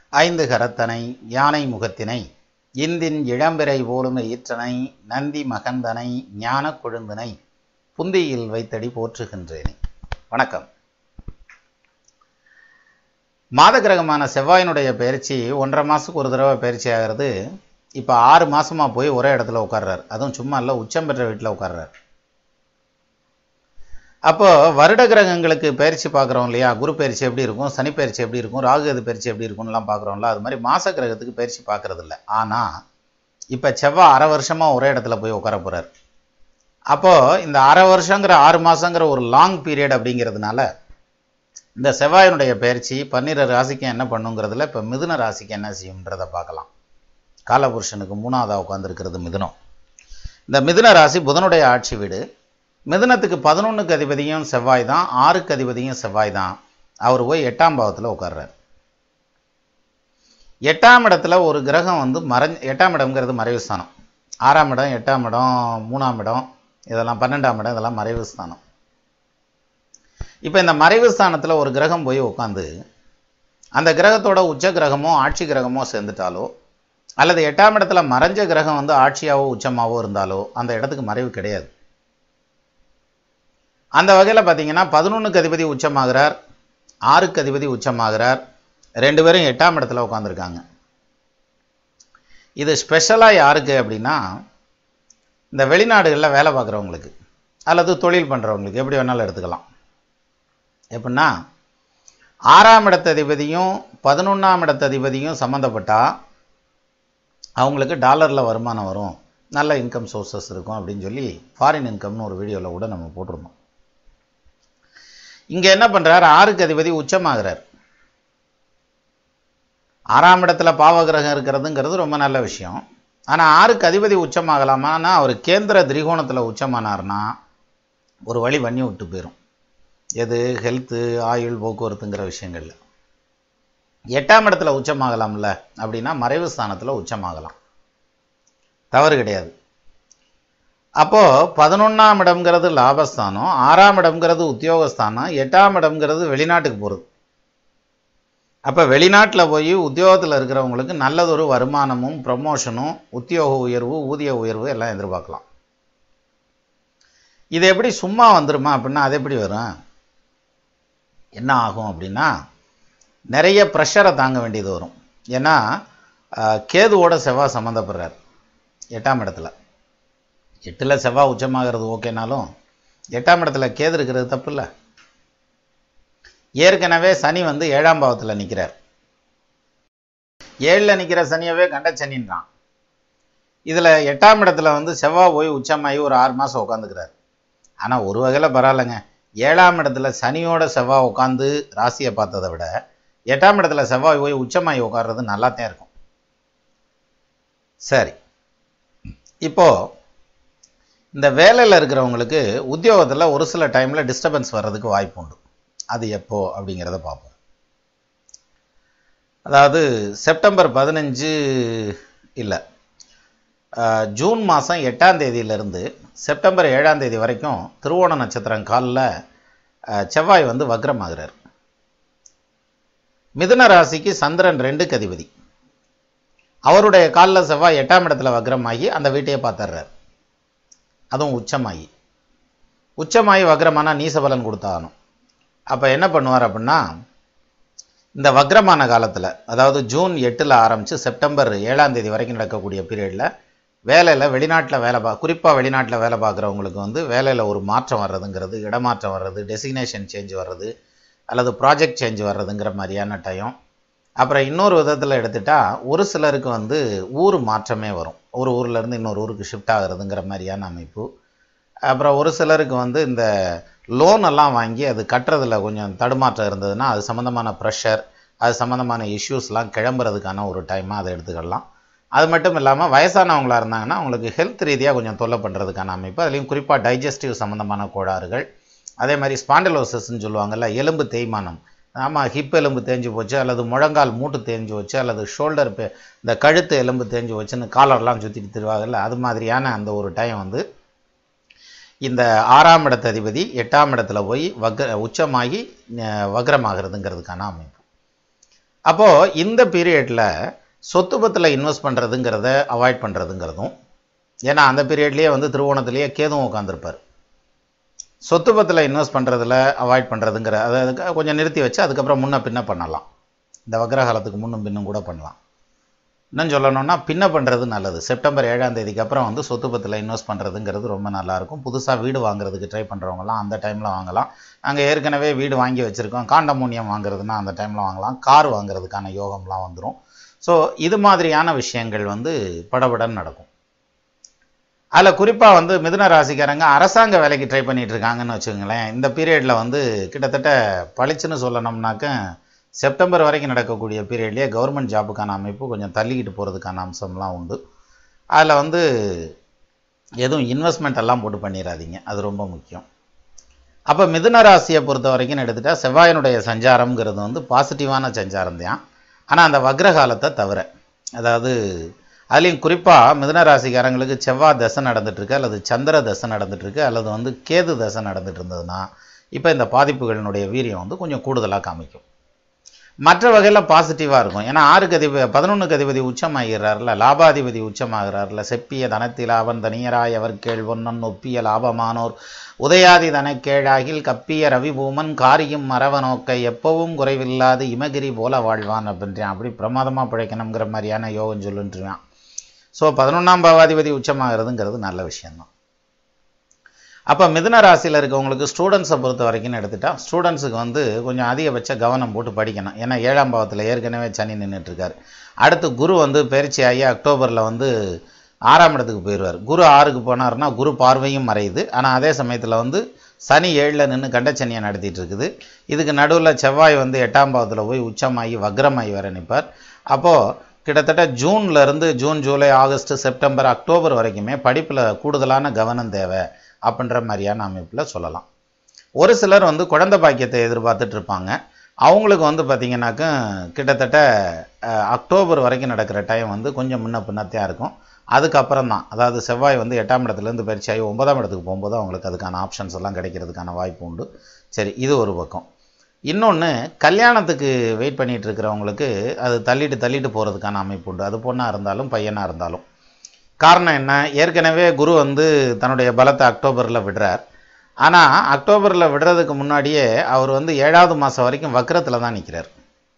ஐந்து கரத்தனை யானை முகத்தினை இந்தின் இளம்பிறை போலும் ஈற்றனை நந்தி மகந்தனை ஞான கொழுந்தினை புந்தியில் வைத்தடி போற்றுகின்றேனே வணக்கம் மாத கிரகமான செவ்வாயினுடைய பயிற்சி ஒன்றரை மாதத்துக்கு ஒரு தடவை பயிற்சி ஆகிறது இப்போ ஆறு மாசமாக போய் ஒரே இடத்துல உட்கார்றாரு அதுவும் சும்மா இல்லை உச்சம் பெற்ற வீட்டில் உட்கார்றாரு அப்போ வருட கிரகங்களுக்கு பயிற்சி பார்க்குறோம் இல்லையா குரு பயிற்சி எப்படி இருக்கும் சனி பயிற்சி எப்படி இருக்கும் ராகுகது பயிற்சி எப்படி இருக்கும்லாம் பார்க்குறோம்ல அது மாதிரி மாச கிரகத்துக்கு பயிற்சி பார்க்கறது இல்லை ஆனால் இப்போ செவ்வாய் அரை வருஷமாக ஒரே இடத்துல போய் உட்கார போகிறார் அப்போது இந்த அரை வருஷங்கிற ஆறு மாதங்கிற ஒரு லாங் பீரியட் அப்படிங்கிறதுனால இந்த செவ்வாயினுடைய பயிற்சி பன்னிர ராசிக்கு என்ன பண்ணுங்கிறதுல இப்போ மிதுன ராசிக்கு என்ன செய்யும்ன்றதை பார்க்கலாம் காலபுருஷனுக்கு மூணாவதாக உட்காந்துருக்கிறது மிதுனம் இந்த மிதுன ராசி புதனுடைய ஆட்சி வீடு மிதுனத்துக்கு பதினொன்றுக்கு அதிபதியும் செவ்வாய் தான் ஆறுக்கு அதிபதியும் செவ்வாய் தான் அவர் போய் எட்டாம் பாவத்தில் உட்கார்றார் எட்டாம் இடத்துல ஒரு கிரகம் வந்து மறைஞ்ச எட்டாம் இடம்ங்கிறது மறைவு ஸ்தானம் ஆறாம் இடம் எட்டாம் இடம் மூணாம் இடம் இதெல்லாம் பன்னெண்டாம் இடம் இதெல்லாம் மறைவு ஸ்தானம் இப்போ இந்த மறைவு ஸ்தானத்தில் ஒரு கிரகம் போய் உட்காந்து அந்த கிரகத்தோட உச்ச கிரகமோ ஆட்சி கிரகமோ சேர்ந்துட்டாலோ அல்லது எட்டாம் இடத்துல மறைஞ்ச கிரகம் வந்து ஆட்சியாவோ உச்சமாவோ இருந்தாலோ அந்த இடத்துக்கு மறைவு கிடையாது அந்த வகையில் பார்த்தீங்கன்னா பதினொன்றுக்கு அதிபதி உச்சமாகிறார் ஆறுக்கு அதிபதி உச்சமாகிறார் ரெண்டு பேரும் எட்டாம் இடத்துல உட்காந்துருக்காங்க இது ஸ்பெஷலாக யாருக்கு அப்படின்னா இந்த வெளிநாடுகளில் வேலை பார்க்குறவங்களுக்கு அல்லது தொழில் பண்ணுறவங்களுக்கு எப்படி வேணாலும் எடுத்துக்கலாம் எப்படின்னா ஆறாம் இடத்த அதிபதியும் பதினொன்றாம் இடத்த அதிபதியும் சம்மந்தப்பட்டால் அவங்களுக்கு டாலரில் வருமானம் வரும் நல்ல இன்கம் சோர்சஸ் இருக்கும் அப்படின்னு சொல்லி ஃபாரின் இன்கம்னு ஒரு வீடியோவில் கூட நம்ம போட்டிருந்தோம் இங்கே என்ன பண்ணுறார் ஆறுக்கு அதிபதி உச்சமாகிறார் ஆறாம் இடத்துல பாவகிரகம் இருக்கிறதுங்கிறது ரொம்ப நல்ல விஷயம் ஆனால் ஆறுக்கு அதிபதி உச்சமாகலாமான்னா அவர் கேந்திர திரிகோணத்தில் உச்சமானார்னா ஒரு வழி பண்ணி விட்டு போயிடும் எது ஹெல்த்து ஆயுள் போக்குவரத்துங்கிற விஷயங்கள்ல எட்டாம் இடத்துல உச்சமாகலாம்ல அப்படின்னா மறைவு ஸ்தானத்தில் உச்சமாகலாம் தவறு கிடையாது அப்போது பதினொன்றாம் இடம்ங்கிறது லாபஸ்தானம் ஆறாம் இடம்ங்கிறது உத்தியோகஸ்தானம் எட்டாம் இடம்ங்கிறது வெளிநாட்டுக்கு போகிறது அப்போ வெளிநாட்டில் போய் உத்தியோகத்தில் இருக்கிறவங்களுக்கு நல்லதொரு வருமானமும் ப்ரமோஷனும் உத்தியோக உயர்வு ஊதிய உயர்வு எல்லாம் எதிர்பார்க்கலாம் இது எப்படி சும்மா வந்துருமா அப்படின்னா அது எப்படி வரும் என்ன ஆகும் அப்படின்னா நிறைய ப்ரெஷரை தாங்க வேண்டியது வரும் ஏன்னா கேதுவோட செவ்வாய் சம்மந்தப்படுறார் எட்டாம் இடத்துல எட்டில் செவ்வாய் உச்சமாகிறது ஓகேனாலும் எட்டாம் இடத்துல கேது இருக்கிறது தப்பு இல்லை ஏற்கனவே சனி வந்து ஏழாம் பாவத்தில் நிற்கிறார் ஏழில் நிற்கிற சனியவே கண்ட சனின்றான் இதில் எட்டாம் இடத்துல வந்து செவ்வாய் போய் உச்சமாகி ஒரு ஆறு மாதம் உட்காந்துக்கிறார் ஆனால் ஒரு வகையில் பரவாயில்லைங்க ஏழாம் இடத்துல சனியோட செவ்வாய் உட்காந்து ராசியை பார்த்ததை விட எட்டாம் இடத்துல செவ்வாய் போய் உச்சமாகி உட்கார்றது நல்லாத்தான் இருக்கும் சரி இப்போது இந்த வேலையில் இருக்கிறவங்களுக்கு உத்தியோகத்தில் ஒரு சில டைமில் டிஸ்டர்பன்ஸ் வர்றதுக்கு வாய்ப்பு உண்டு அது எப்போ அப்படிங்கிறத பார்ப்போம் அதாவது செப்டம்பர் பதினஞ்சு இல்லை ஜூன் மாதம் எட்டாம் தேதியிலிருந்து செப்டம்பர் ஏழாம் தேதி வரைக்கும் திருவோண நட்சத்திரம் காலில் செவ்வாய் வந்து வக்ரமாகிறார் மிதுன ராசிக்கு சந்திரன் ரெண்டுக்கு அதிபதி அவருடைய காலில் செவ்வாய் எட்டாம் இடத்துல வக்ரமாகி அந்த வீட்டையே பார்த்துட்றார் அதுவும் உச்சமாகி உச்சமாகி வக்ரமானா நீசபலன் கொடுத்தாகணும் அப்போ என்ன பண்ணுவார் அப்படின்னா இந்த வக்ரமான காலத்தில் அதாவது ஜூன் எட்டில் ஆரம்பித்து செப்டம்பர் ஏழாம் தேதி வரைக்கும் நடக்கக்கூடிய பீரியடில் வேலையில் வெளிநாட்டில் வேலை பா குறிப்பாக வெளிநாட்டில் வேலை பார்க்குறவங்களுக்கு வந்து வேலையில் ஒரு மாற்றம் வர்றதுங்கிறது இடமாற்றம் வர்றது டெசிக்னேஷன் சேஞ்ச் வர்றது அல்லது ப்ராஜெக்ட் சேஞ்ச் வர்றதுங்கிற மாதிரியான டைம் அப்புறம் இன்னொரு விதத்தில் எடுத்துட்டால் ஒரு சிலருக்கு வந்து ஊர் மாற்றமே வரும் ஒரு ஊர்லேருந்து இன்னொரு ஊருக்கு ஷிஃப்ட் ஆகிறதுங்கிற மாதிரியான அமைப்பு அப்புறம் ஒரு சிலருக்கு வந்து இந்த லோன் எல்லாம் வாங்கி அது கட்டுறதுல கொஞ்சம் தடுமாற்றம் இருந்ததுன்னா அது சம்மந்தமான ப்ரெஷர் அது சம்மந்தமான இஷ்யூஸ்லாம் கிளம்புறதுக்கான ஒரு டைமாக அதை எடுத்துக்கலாம் அது மட்டும் இல்லாமல் வயசானவங்களாக இருந்தாங்கன்னா அவங்களுக்கு ஹெல்த் ரீதியாக கொஞ்சம் தொல்லை பண்ணுறதுக்கான அமைப்பு அதுலேயும் குறிப்பாக டைஜஸ்டிவ் சம்மந்தமான கோளாறுகள் அதே மாதிரி ஸ்பாண்டலோசஸ்ன்னு சொல்லுவாங்கல்ல எலும்பு தேய்மானம் ஆமாம் ஹிப் எலும்பு தேஞ்சு போச்சு அல்லது முழங்கால் மூட்டு தேஞ்சு போச்சு அல்லது ஷோல்டர் இந்த கழுத்து எலும்பு தேஞ்சு போச்சுன்னு காலர்லாம் சுற்றிட்டு திருவாங்கல்ல அது மாதிரியான அந்த ஒரு டைம் வந்து இந்த ஆறாம் இடத்த அதிபதி எட்டாம் இடத்துல போய் வக்ர உச்சமாகி அஹ், வக்ரமாகிறதுங்கிறதுக்கான அமைப்பு அப்போது இந்த பீரியடில் சொத்து பத்தில் இன்வெஸ்ட் பண்ணுறதுங்கிறத அவாய்ட் பண்ணுறதுங்கிறதும் ஏன்னா அந்த பீரியட்லேயே வந்து திருவோணத்திலேயே கேதுவும் உட்காந்துருப்பார் சொத்து பத்தில் இன்வெஸ்ட் பண்ணுறதுல அவாய்ட் பண்ணுறதுங்கிற அதை கொஞ்சம் நிறுத்தி வச்சு அதுக்கப்புறம் முன்ன பின்ன பண்ணலாம் இந்த வக்ரகாலத்துக்கு முன்னும் பின்னும் கூட பண்ணலாம் இன்னும் சொல்லணும்னா பின்ன பண்ணுறது நல்லது செப்டம்பர் ஏழாம் தேதிக்கு அப்புறம் வந்து சொத்து பத்தில் இன்வெஸ்ட் பண்ணுறதுங்கிறது ரொம்ப நல்லாயிருக்கும் புதுசாக வீடு வாங்குறதுக்கு ட்ரை பண்ணுறவங்கலாம் அந்த டைமில் வாங்கலாம் நாங்கள் ஏற்கனவே வீடு வாங்கி வச்சுருக்கோம் காண்டமோனியம் வாங்குறதுனா அந்த டைமில் வாங்கலாம் கார் வாங்குறதுக்கான யோகம்லாம் வந்துடும் ஸோ இது மாதிரியான விஷயங்கள் வந்து படபடன்னு நடக்கும் அதில் குறிப்பாக வந்து மிதுன ராசிக்காரங்க அரசாங்க வேலைக்கு ட்ரை பண்ணிட்டு இருக்காங்கன்னு வச்சுக்கோங்களேன் இந்த பீரியடில் வந்து கிட்டத்தட்ட பளிச்சுன்னு சொல்லணும்னாக்க செப்டம்பர் வரைக்கும் நடக்கக்கூடிய பீரியட்லேயே கவர்மெண்ட் ஜாபுக்கான அமைப்பு கொஞ்சம் தள்ளிக்கிட்டு போகிறதுக்கான அம்சம்லாம் உண்டு அதில் வந்து எதுவும் இன்வெஸ்ட்மெண்ட் எல்லாம் போட்டு பண்ணிடாதீங்க அது ரொம்ப முக்கியம் அப்போ மிதுன ராசியை பொறுத்த வரைக்கும் எடுத்துட்டா செவ்வாயினுடைய சஞ்சாரம்ங்கிறது வந்து பாசிட்டிவான சஞ்சாரம் தான் ஆனால் அந்த வக்ரகாலத்தை தவிர அதாவது அதுலேயும் குறிப்பாக மிதுன ராசிக்காரங்களுக்கு செவ்வாய் தசை நடந்துட்டுருக்கு அல்லது சந்திர தசை நடந்துட்டுருக்கு அல்லது வந்து கேது தசை நடந்துட்டு இருந்ததுன்னா இப்போ இந்த பாதிப்புகளினுடைய வீரியம் வந்து கொஞ்சம் கூடுதலாக காமிக்கும் மற்ற வகையில் பாசிட்டிவாக இருக்கும் ஏன்னா ஆறுக்கு அதிபதி பதினொன்றுக்கு அதிபதி உச்சமாகிறார்ல லாபாதிபதி உச்சமாகிறார்ல செப்பிய தனத்தில் அவன் தனியராய் அவர் கேள்வொன்னன் ஒப்பிய லாபமானோர் உதயாதி தனக்கேழாகில் கப்பிய ரவிபூமன் காரியும் மரவ நோக்க எப்பவும் குறைவில்லாது இமகிரி போல வாழ்வான் அப்படின்றான் அப்படி பிரமாதமாக பிழைக்கணுங்கிற மாதிரியான யோகம் சொல்லுன்றான் ஸோ பதினொன்றாம் பாவாதிபதி உச்சமாகிறதுங்கிறது நல்ல விஷயம்தான் அப்போ மிதுன ராசியில் இருக்கவங்களுக்கு ஸ்டூடெண்ட்ஸை பொறுத்த வரைக்கும் எடுத்துட்டா ஸ்டூடெண்ட்ஸுக்கு வந்து கொஞ்சம் அதிகபட்ச கவனம் போட்டு படிக்கணும் ஏன்னா ஏழாம் பாவத்தில் ஏற்கனவே சனி நின்றுட்டுருக்காரு அடுத்து குரு வந்து பயிற்சி ஆகி அக்டோபரில் வந்து ஆறாம் இடத்துக்கு போயிடுவார் குரு ஆறுக்கு போனார்னா குரு பார்வையும் மறையுது ஆனால் அதே சமயத்தில் வந்து சனி ஏழில் நின்று கண்டச்சனியை நடத்திட்டு இருக்குது இதுக்கு நடுவில் செவ்வாய் வந்து எட்டாம் பாவத்தில் போய் உச்சமாகி வக்ரமாகி வர நிற்பார் அப்போது கிட்டத்தட்ட ஜூன்ல இருந்து June July August September October வரைக்குமே படிப்பில் கூடுதலான கவனம் தேவை அப்படின்ற மாதிரியான அமைப்பில் சொல்லலாம் ஒரு சிலர் வந்து குழந்தை பாக்கியத்தை எதிர்பார்த்துட்டு இருப்பாங்க அவங்களுக்கு வந்து பார்த்திங்கனாக்க கிட்டத்தட்ட அஹ், அக்டோபர் வரைக்கும் நடக்கிற டைம் வந்து கொஞ்சம் முன்ன பின்னத்தையாக இருக்கும் அதுக்கப்புறம் தான் அதாவது செவ்வாய் வந்து எட்டாம் இடத்துலேருந்து பயிற்சி ஆகி ஒன்பதாம் இடத்துக்கு போகும்போது அவங்களுக்கு அதுக்கான ஆப்ஷன்ஸ் எல்லாம் கிடைக்கிறதுக்கான வாய்ப்பு உண்டு சரி இது ஒரு பக்கம் இன்னொன்று கல்யாணத்துக்கு வெயிட் பண்ணிட்டு இருக்கிறவங்களுக்கு அது தள்ளிட்டு தள்ளிட்டு போகிறதுக்கான அமைப்பு உண்டு அது பொண்ணாக இருந்தாலும் பையனாக இருந்தாலும் காரணம் என்ன ஏற்கனவே குரு வந்து தன்னுடைய பலத்தை அக்டோபரில் விடுறார் ஆனால் அக்டோபரில் விடுறதுக்கு முன்னாடியே அவர் வந்து ஏழாவது மாதம் வரைக்கும் வக்ரத்தில் தான் நிற்கிறார்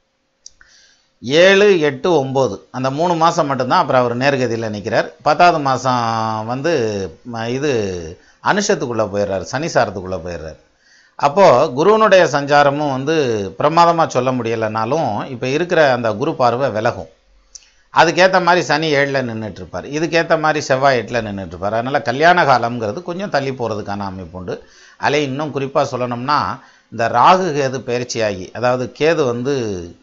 ஏழு எட்டு ஒம்பது அந்த மூணு மாதம் மட்டும்தான் அப்புறம் அவர் நேர்கதியில் நிற்கிறார் பத்தாவது மாதம் வந்து ம, இது அனுஷத்துக்குள்ளே போயிடுறார் சனிசாரத்துக்குள்ளே போயிடுறார் அப்போது குருவனுடைய சஞ்சாரமும் வந்து பிரமாதமாக சொல்ல முடியலைனாலும் இப்போ இருக்கிற அந்த குரு பார்வை விலகும் அதுக்கேற்ற மாதிரி சனி ஏழில் நின்றுட்டு இருப்பார் இதுக்கேற்ற மாதிரி செவ்வாய் எட்டில் நின்றுட்டு இருப்பார் அதனால் கல்யாண காலம்ங்கிறது கொஞ்சம் தள்ளி போகிறதுக்கான அமைப்பு உண்டு அதில் இன்னும் குறிப்பாக சொல்லணும்னா இந்த ராகு கேது பயிற்சியாகி அதாவது கேது வந்து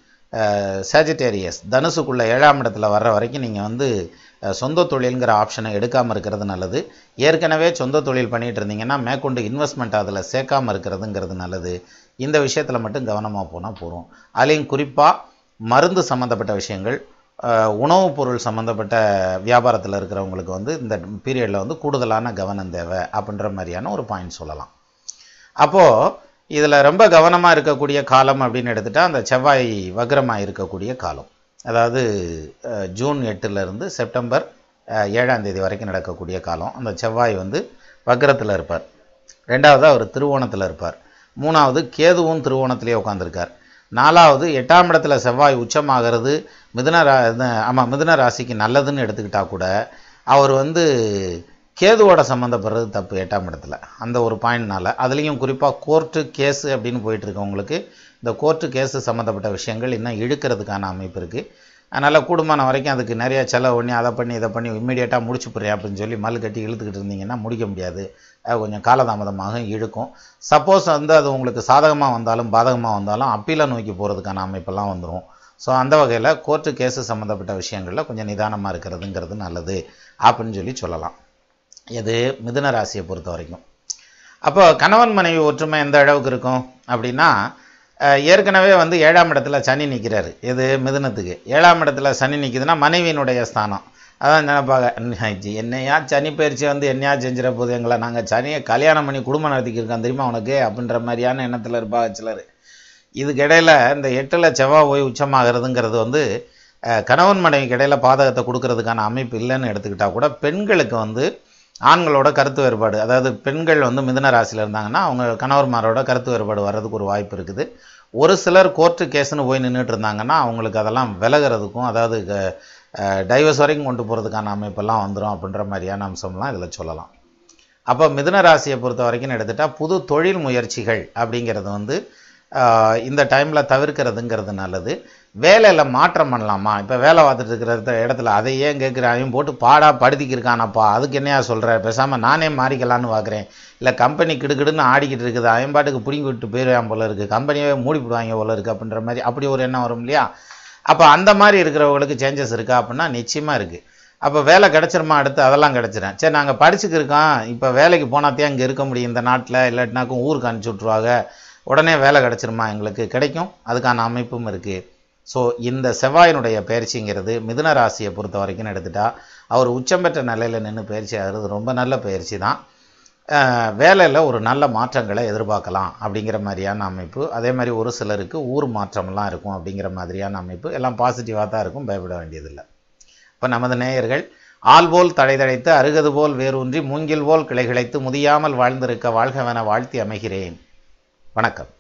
சேஜிட்டேரியஸ் தனுசுக்குள்ள ஏழாம் இடத்துல வர்ற வரைக்கும் நீங்கள் வந்து அஹ், சொந்த தொழில்ங்கிற ஆப்ஷனை எடுக்காமல் இருக்கிறது நல்லது ஏற்கனவே சொந்த தொழில் பண்ணிட்டு இருந்தீங்கன்னா மேற்கொண்டு இன்வெஸ்ட்மெண்ட் அதில் சேர்க்காம இருக்கிறதுங்கிறது நல்லது இந்த விஷயத்தில் மட்டும் கவனமாக போனால் போகிறோம் அதுலேயும் குறிப்பாக மருந்து சம்மந்தப்பட்ட விஷயங்கள் அஹ், உணவுப் பொருள் சம்மந்தப்பட்ட வியாபாரத்தில் இருக்கிறவங்களுக்கு வந்து இந்த பீரியடில் வந்து கூடுதலான கவனம் தேவை அப்படின்ற மாதிரியான ஒரு பாயிண்ட் சொல்லலாம் அப்போது இதில் ரொம்ப கவனமாக இருக்கக்கூடிய காலம் அப்படின்னு எடுத்துட்டா அந்த செவ்வாய் வக்ரமாக இருக்கக்கூடிய காலம் அதாவது அஹ், ஜூன் எட்டுலேருந்து செப்டம்பர் அஹ், ஏழாம் தேதி வரைக்கும் நடக்கக்கூடிய காலம் அந்த செவ்வாய் வந்து வக்ரத்தில் இருப்பார் ரெண்டாவது அவர் திருவோணத்தில் இருப்பார் மூணாவது கேதுவும் திருவோணத்திலே உட்காந்துருக்கார் நாலாவது எட்டாம் இடத்துல செவ்வாய் உச்சமாகிறது மிதுன ரா ஆமாம் மிதுன ராசிக்கு நல்லதுன்னு எடுத்துக்கிட்டா கூட அவர் வந்து கேதுவோட சம்மந்தப்படுறது தப்பு எட்டாம் இடத்துல அந்த ஒரு பாயிண்ட்னால அதுலேயும் குறிப்பாக கோர்ட்டு கேஸு அப்படின்னு போயிட்டு இருக்கவங்களுக்கு இந்த கோர்ட்டு கேஸு சம்மந்தப்பட்ட விஷயங்கள் இன்னும் இழுக்கிறதுக்கான அமைப்பு இருக்குது அதனால் கூடுமான வரைக்கும் அதுக்கு நிறைய செலவு பண்ணி அதை பண்ணி இதை பண்ணி இம்மிடியேட்டாக முடிச்சு போடுறேன் அப்படின்னு சொல்லி மல் கட்டி இழுத்துக்கிட்டு இருந்தீங்கன்னா முடிக்க முடியாது அது கொஞ்சம் காலதாமதமாக இழுக்கும் சப்போஸ் வந்து அது உங்களுக்கு சாதகமாக வந்தாலும் பாதகமாக வந்தாலும் அப்பீலை நோக்கி போகிறதுக்கான அமைப்பெல்லாம் வந்துடும் ஸோ அந்த வகையில் கோர்ட்டு கேஸு சம்மந்தப்பட்ட விஷயங்களில் கொஞ்சம் நிதானமாக இருக்கிறதுங்கிறது நல்லது அப்படின்னு சொல்லி சொல்லலாம் இது மிதுன ராசியை பொறுத்த வரைக்கும் அப்போ கணவன் மனைவி ஒற்றுமை எந்த அளவுக்கு இருக்கும் அப்படின்னா அஹ், ஏற்கனவே வந்து ஏழாம் இடத்துல சனி நிற்கிறாரு இது மிதுனத்துக்கு ஏழாம் இடத்துல சனி நிற்குதுன்னா மனைவியினுடைய ஸ்தானம் அதான் நினைப்பாங்க என்னையா சனி பயிற்சி வந்து என்னையா செஞ்சிட போது எங்களை நாங்கள் சனியை கல்யாணம் பண்ணி குடும்பம் நடத்திக்கிருக்கோம் தெரியுமா உனக்கு அப்படின்ற மாதிரியான எண்ணத்தில் இருப்பாங்க சிலர் இதுக்கு இடையில இந்த எட்டில் செவ்வாய் போய் உச்சமாகிறதுங்கிறது வந்து அஹ், கணவன் மனைவிக்கு இடையில பாதகத்தை கொடுக்கறதுக்கான அமைப்பு இல்லைன்னு எடுத்துக்கிட்டா கூட பெண்களுக்கு வந்து ஆண்களோட கருத்து வேறுபாடு அதாவது பெண்கள் வந்து மிதுன ராசியில் இருந்தாங்கன்னா அவங்க கணவர்மாரோட கருத்து வேறுபாடு வர்றதுக்கு ஒரு வாய்ப்பு இருக்குது ஒரு சிலர் கோர்ட்டு கேஸ்னு போய் நின்றுட்டு இருந்தாங்கன்னா அவங்களுக்கு அதெல்லாம் விலகிறதுக்கும் அதாவது டைவர்ஸ் வரைக்கும் கொண்டு போகிறதுக்கான அமைப்பெல்லாம் வந்துடும் அப்படின்ற மாதிரியான அம்சம்லாம் இதில் சொல்லலாம் அப்போ மிதுன ராசியை பொறுத்த வரைக்கும் எடுத்துட்டா புது தொழில் முயற்சிகள் அப்படிங்கிறது வந்து ஆஹ், இந்த டைமில் தவிர்க்கிறதுங்கிறது நல்லது வேலையில் மாற்றம் பண்ணலாமா இப்போ வேலை பார்த்துட்டு இருக்கிற இடத்த- இடத்துல அதை ஏன் கேட்குறான் போட்டு பாடா படுத்திக்கிருக்கானப்பா அதுக்கு என்னையா சொல்கிற பேசாமல் நானே மாறிக்கலான்னு பார்க்குறேன் இல்லை கம்பெனி கிடுகிடுன்னு ஆடிக்கிட்டு இருக்குது அவன் பாட்டுக்கு பிடிங்கி விட்டு போயிடுவான் போல இருக்குது கம்பெனியே மூடி போடுவாங்க போல இருக்குது அப்படின்ற மாதிரி அப்படி ஒரு எண்ணம் வரும் இல்லையா அப்போ அந்த மாதிரி இருக்கிறவங்களுக்கு சேஞ்சஸ் இருக்கா அப்படின்னா நிச்சயமாக இருக்குது அப்போ வேலை கிடச்சிருமா அடுத்து அதெல்லாம் கிடச்சிரும் சரி நாங்கள் படிச்சுக்கு இருக்கோம் இப்போ வேலைக்கு போனாத்தே அங்கே இருக்க முடியும் இந்த நாட்டில் இல்லாட்டினாக்கும் ஊருக்கு அனுப்பிச்சி விட்ருவாங்க உடனே வேலை கிடச்சிருமா எங்களுக்கு கிடைக்கும் அதுக்கான அமைப்பும் இருக்குது ஸோ இந்த செவ்வாயினுடைய பயிற்சிங்கிறது மிதுன ராசியை பொறுத்த வரைக்கும் எடுத்துட்டா அவர் உச்சம் பெற்ற நிலையில் நின்று பயிற்சி ஆகிறது ரொம்ப நல்ல பயிற்சி தான் வேலையில் ஒரு நல்ல மாற்றங்களை எதிர்பார்க்கலாம் அப்படிங்கிற மாதிரியான அமைப்பு அதே மாதிரி ஒரு சிலருக்கு ஊர் மாற்றம்லாம் இருக்கும் அப்படிங்கிற மாதிரியான அமைப்பு எல்லாம் பாசிட்டிவாக தான் இருக்கும் பயப்பட வேண்டியதில்லை இப்போ நமது நேயர்கள் ஆள் போல் தழைதழைத்து அருகது போல் வேரூன்றி மூங்கில் போல் கிளைகிழைத்து முதியாமல் வாழ்ந்திருக்க வாழ்கவென வாழ்த்தி அமைகிறேன் வணக்கம்